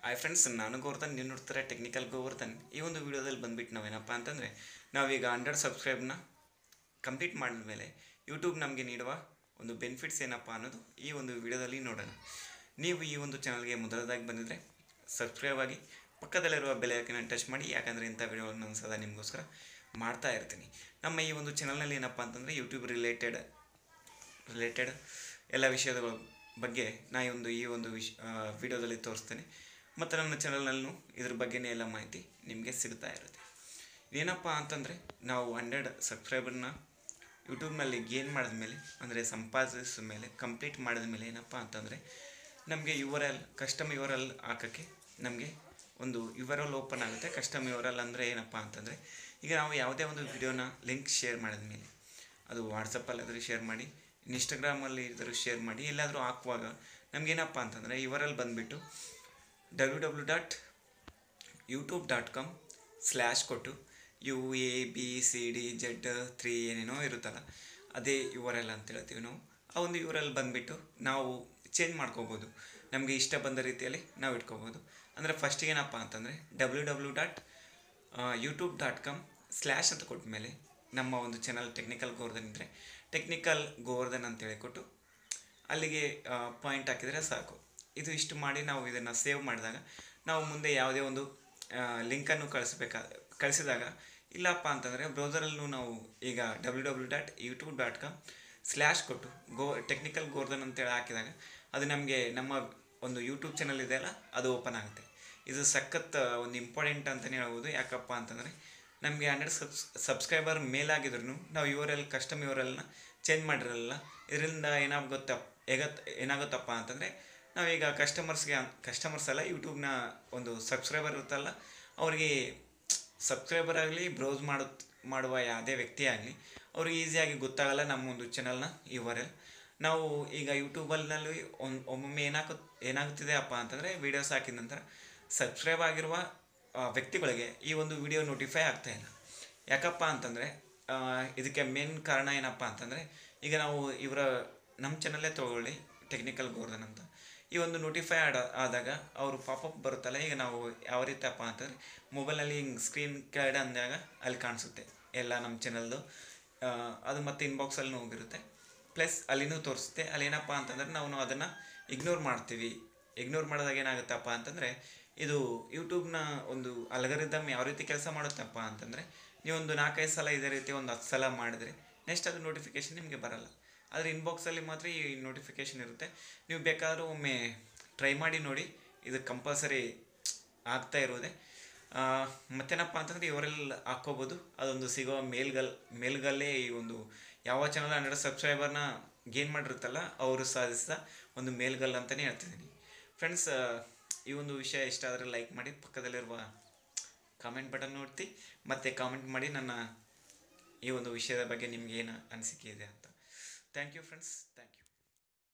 hi friends ನಾನು ಗೋವರ್ಧನ್ ನೀವು ನೋಡ್ತಾರೆ ಟೆಕ್ನಿಕಲ್ ಗೋವರ್ಧನ್ ಈ ಒಂದು ವಿಡಿಯೋದಲ್ಲಿ ಬಂದ್ಬಿಟ್ಟು ನಾವೇನಪ್ಪ ಅಂತಂದರೆ ನಾವೀಗ ಹಂಡ್ರೆಡ್ ಸಬ್ಸ್ಕ್ರೈಬ್ನ ಕಂಪ್ಲೀಟ್ ಮಾಡಿದ ಮೇಲೆ ಯೂಟ್ಯೂಬ್ ನಮಗೆ ನೀಡುವ ಒಂದು ಬೆನಿಫಿಟ್ಸ್ ಏನಪ್ಪ ಅನ್ನೋದು ಈ ಒಂದು ವಿಡಿಯೋದಲ್ಲಿ ನೋಡೋಣ ನೀವು ಈ ಒಂದು ಚಾನಲ್ಗೆ ಮೊದಲದಾಗಿ ಬಂದಿದ್ದರೆ ಸಬ್ಸ್ಕ್ರೈಬ್ ಆಗಿ ಪಕ್ಕದಲ್ಲಿರುವ ಬೆಲೆ ಐಕನ್ನ ಟಚ್ ಮಾಡಿ ಯಾಕಂದರೆ ಇಂಥ ವಿಡಿಯೋವನ್ನು ನಾನು ಸದಾ ನಿಮಗೋಸ್ಕರ ಮಾಡ್ತಾ ಇರ್ತೀನಿ ನಮ್ಮ ಈ ಒಂದು ಚಾನಲ್ನಲ್ಲಿ ಏನಪ್ಪ ಅಂತಂದರೆ ಯೂಟ್ಯೂಬ್ ರಿಲೇಟೆಡ್ ರಿಲೇಟೆಡ್ ಎಲ್ಲ ವಿಷಯಗಳ ಬಗ್ಗೆ ನಾ ಈ ಒಂದು ಈ ಒಂದು ವಿಷ ವಿಡಿಯೋದಲ್ಲಿ ತೋರಿಸ್ತೇನೆ ಮತ್ತು ನನ್ನ ಚಾನಲ್ನಲ್ಲೂ ಇದ್ರ ಬಗ್ಗೆನೇ ಎಲ್ಲ ಮಾಹಿತಿ ನಿಮಗೆ ಸಿಗ್ತಾ ಇರುತ್ತೆ ಏನಪ್ಪ ಅಂತಂದರೆ ನಾವು ಹಂಡ್ರೆಡ್ ಸಬ್ಸ್ಕ್ರೈಬರ್ನ ಯೂಟ್ಯೂಬ್ನಲ್ಲಿ ಗೇನ್ ಮಾಡಿದ ಮೇಲೆ ಅಂದರೆ ಸಂಪಾದಿಸಿದ ಮೇಲೆ ಕಂಪ್ಲೀಟ್ ಮಾಡಿದ ಮೇಲೆ ಏನಪ್ಪ ಅಂತಂದರೆ ನಮಗೆ U R L custom U R L ಹಾಕೋಕ್ಕೆ ನಮಗೆ ಒಂದು ಯು ಆರ್ ಎಲ್ ಓಪನ್ ಆಗುತ್ತೆ ಕಸ್ಟಮ್ ಯು ಆರ್ ಎಲ್ ಅಂದರೆ ಏನಪ್ಪ ಅಂತಂದರೆ ಈಗ ನಾವು ಯಾವುದೇ ಒಂದು ವಿಡಿಯೋನ ಲಿಂಕ್ ಶೇರ್ ಮಾಡಿದ ಮೇಲೆ ಅದು ವಾಟ್ಸಪ್ಪಲ್ಲಾದರೂ ಶೇರ್ ಮಾಡಿ ಇನ್ಸ್ಟಾಗ್ರಾಮಲ್ಲಿ ಇದ್ದರೂ ಶೇರ್ ಮಾಡಿ ಎಲ್ಲಾದರೂ ಹಾಕುವಾಗ ನಮಗೇನಪ್ಪ ಅಂತಂದರೆ ಯು ಆರ್ ಎಲ್ ಬಂದುಬಿಟ್ಟು W W dot YouTube dot com slash ಕೊಟ್ಟು U A B C D Z three ಏನೇನೋ ಇರುತ್ತಲ್ಲ ಅದೇ ಯು ಆರ್ ಎಲ್ ಅಂತ ಹೇಳ್ತೀವಿ ನಾವು ಆ ಒಂದು ಯು ಆರ್ ಎಲ್ ಬಂದುಬಿಟ್ಟು ನಾವು ಚೇಂಜ್ ಮಾಡ್ಕೋಬೋದು ನಮಗೆ ಇಷ್ಟ ಬಂದ ರೀತಿಯಲ್ಲಿ ನಾವು ಇಟ್ಕೋಬೋದು ಅಂದರೆ ಫಸ್ಟಿಗೆ ಏನಪ್ಪ ಅಂತಂದರೆ W W dot YouTube dot com slash ಅಂತ ಕೊಟ್ಟ ಮೇಲೆ ನಮ್ಮ ಒಂದು ಚಾನಲ್ ಟೆಕ್ನಿಕಲ್ ಗೋವರ್ಧನ್ ಇದ್ದರೆ ಟೆಕ್ನಿಕಲ್ ಗೋವರ್ಧನ್ ಅಂತೇಳಿ ಕೊಟ್ಟು ಅಲ್ಲಿಗೆ ಪಾಯಿಂಟ್ ಹಾಕಿದರೆ ಸಾಕು ಇದು ಇಷ್ಟು ಮಾಡಿ ನಾವು ಇದನ್ನು ಸೇವ್ ಮಾಡಿದಾಗ ನಾವು ಮುಂದೆ ಯಾವುದೇ ಒಂದು ಲಿಂಕನ್ನು ಕಳಿಸ್ಬೇಕಾ ಕಳಿಸಿದಾಗ ಇಲ್ಲಪ್ಪ ಅಂತಂದರೆ ಬ್ರೌಸರಲ್ಲೂ ನಾವು ಈಗ W W dot YouTube dot com slash ಕೊಟ್ಟು ಗೋ ಟೆಕ್ನಿಕಲ್ ಗೋರ್ಧನ್ ಅಂತೇಳಿ ಹಾಕಿದಾಗ ಅದು ನಮಗೆ ನಮ್ಮ ಒಂದು ಯೂಟ್ಯೂಬ್ ಚಾನಲ್ ಇದೆಯಲ್ಲ ಅದು ಓಪನ್ ಆಗುತ್ತೆ ಇದು ಸಖತ್ ಒಂದು ಇಂಪಾರ್ಟೆಂಟ್ ಅಂತಲೇ ಹೇಳ್ಬೋದು ಯಾಕಪ್ಪ ಅಂತಂದರೆ ನಮಗೆ ಹಂಡ್ರೆಡ್ ಸಬ್ಸ್ ಸಬ್ಸ್ಕ್ರೈಬರ್ ಮೇಲಾಗಿದ್ರು ನಾವು U R L custom U R L change ಮಾಡಿರಲ್ಲ ಇದರಿಂದ ಏನಾಗುತ್ತ ಹೇಗತ್ ಏನಾಗುತ್ತಪ್ಪ ಅಂತಂದರೆ ನಾವೀಗ ಕಸ್ಟಮರ್ಸ್ಗೆ ಕಸ್ಟಮರ್ಸ್ ಎಲ್ಲ ಯೂಟ್ಯೂಬ್ನ ಒಂದು ಸಬ್ಸ್ಕ್ರೈಬರ್ ಇರುತ್ತಲ್ಲ ಅವರಿಗೆ ಸಬ್ಸ್ಕ್ರೈಬರ್ ಆಗಲಿ ಬ್ರೌಸ್ ಮಾಡು ಮಾಡುವ ಯಾವುದೇ ವ್ಯಕ್ತಿ ಆಗಲಿ ಅವ್ರಿಗೆ ಈಸಿಯಾಗಿ ಗೊತ್ತಾಗಲ್ಲ ನಮ್ಮ ಒಂದು ಚಾನಲ್ನ ಯು ಆರ್ ಎಲ್ ನಾವು ಈಗ ಯೂಟ್ಯೂಬಲ್ನಲ್ಲಿ ಒಂದು ಒಮ್ಮೊಮ್ಮೆ ಏನಾಗು ಏನಾಗುತ್ತಿದೆ ಅಪ್ಪ ಅಂತಂದರೆ ವೀಡಿಯೋಸ್ ಹಾಕಿದ ನಂತರ ಸಬ್ಸ್ಕ್ರೈಬ್ ಆಗಿರುವ ಆ, ವ್ಯಕ್ತಿಗಳಿಗೆ ಈ ಒಂದು ವಿಡಿಯೋ ನೋಟಿಫೈ ಆಗ್ತಾ ಇಲ್ಲ ಯಾಕಪ್ಪ ಅಂತಂದರೆ ಇದಕ್ಕೆ ಮೇನ್ ಕಾರಣ ಏನಪ್ಪ ಅಂತಂದರೆ ಈಗ ನಾವು ಇವರ ನಮ್ಮ ಚಾನಲ್ಲೇ ತೊಗೊಳ್ಳಿ ಟೆಕ್ನಿಕಲ್ ಗೋರ್ಧನ್ ಅಂತ ಈ ಒಂದು ನೋಟಿಫೈ ಆಡ ಆದಾಗ ಅವರು ಪಾಪಪ್ ಬರುತ್ತಲ್ಲ ಈಗ ನಾವು ಯಾವ ರೀತಿ ಅಪ್ಪ ಅಂತಂದರೆ ಮೊಬೈಲಲ್ಲಿ ಹಿಂಗೆ ಸ್ಕ್ರೀನ್ ಕೆಳಗಡೆ ಅಂದಾಗ ಅಲ್ಲಿ ಕಾಣಿಸುತ್ತೆ ಎಲ್ಲ ನಮ್ಮ ಚಾನಲ್ದು ಅದು ಮತ್ತು ಇನ್ಬಾಕ್ಸಲ್ಲಿ ಹೋಗಿರುತ್ತೆ ಪ್ಲಸ್ ಅಲ್ಲಿನೂ ತೋರಿಸುತ್ತೆ ಅಲ್ಲೇನಪ್ಪ ಅಂತಂದರೆ ನಾವು ಅದನ್ನು ಇಗ್ನೋರ್ ಮಾಡ್ತೀವಿ ಇಗ್ನೋರ್ ಮಾಡಿದಾಗ ಏನಾಗುತ್ತಪ್ಪ ಅಂತಂದರೆ ಇದು ಯೂಟ್ಯೂಬ್ನ ಒಂದು ಅಲ್ಗರಿದಮ್ ಯಾವ ರೀತಿ ಕೆಲಸ ಮಾಡುತ್ತಪ್ಪ ಅಂತಂದರೆ ನೀವೊಂದು ನಾಲ್ಕೈದು ಸಲ ಇದೇ ರೀತಿ ಒಂದು ಹತ್ತು ಸಲ ಮಾಡಿದ್ರೆ ನೆಕ್ಸ್ಟ್ ಅದು ನೋಟಿಫಿಕೇಷನ್ ನಿಮಗೆ ಬರಲ್ಲ ಆದರೆ ಇನ್ಬಾಕ್ಸಲ್ಲಿ ಮಾತ್ರ ಈ ನೋಟಿಫಿಕೇಷನ್ ಇರುತ್ತೆ ನೀವು ಬೇಕಾದರೂ ಒಮ್ಮೆ ಟ್ರೈ ಮಾಡಿ ನೋಡಿ ಇದು ಕಂಪಲ್ಸರಿ ಆಗ್ತಾ ಇರೋದೆ ಆ, ಮತ್ತೇನಪ್ಪ ಅಂತಂದರೆ ಇವರೆಲ್ಲ ಹಾಕ್ಕೋಬೋದು ಅದೊಂದು ಸಿಗೋ ಮೇಲ್ಗಲ್ ಮೇಲ್ಗಲ್ಲೇ ಈ ಒಂದು ಯಾವ ಚಾನಲ್ ಹಂಡ್ರೆಡ್ ಸಬ್ಸ್ಕ್ರೈಬರ್ನ ಗೇನ್ ಮಾಡಿರುತ್ತಲ್ಲ ಅವರು ಸಾಧಿಸಿದ ಒಂದು ಮೇಲ್ಗಲ್ ಅಂತಲೇ ಹೇಳ್ತಿದ್ದೀನಿ ಫ್ರೆಂಡ್ಸ್ ಈ ಒಂದು ವಿಷಯ ಇಷ್ಟ ಆದರೆ ಲೈಕ್ ಮಾಡಿ ಪಕ್ಕದಲ್ಲಿರುವ ಕಾಮೆಂಟ್ ಬಟನ್ ನೋಡ್ತಿ ಮತ್ತು ಕಾಮೆಂಟ್ ಮಾಡಿ ನನ್ನ ಈ ಒಂದು ವಿಷಯದ ಬಗ್ಗೆ ನಿಮ್ಗೆ ಏನು ಅನಿಸಿಕೆ ಇದೆ ಅಂತ thank you friends thank you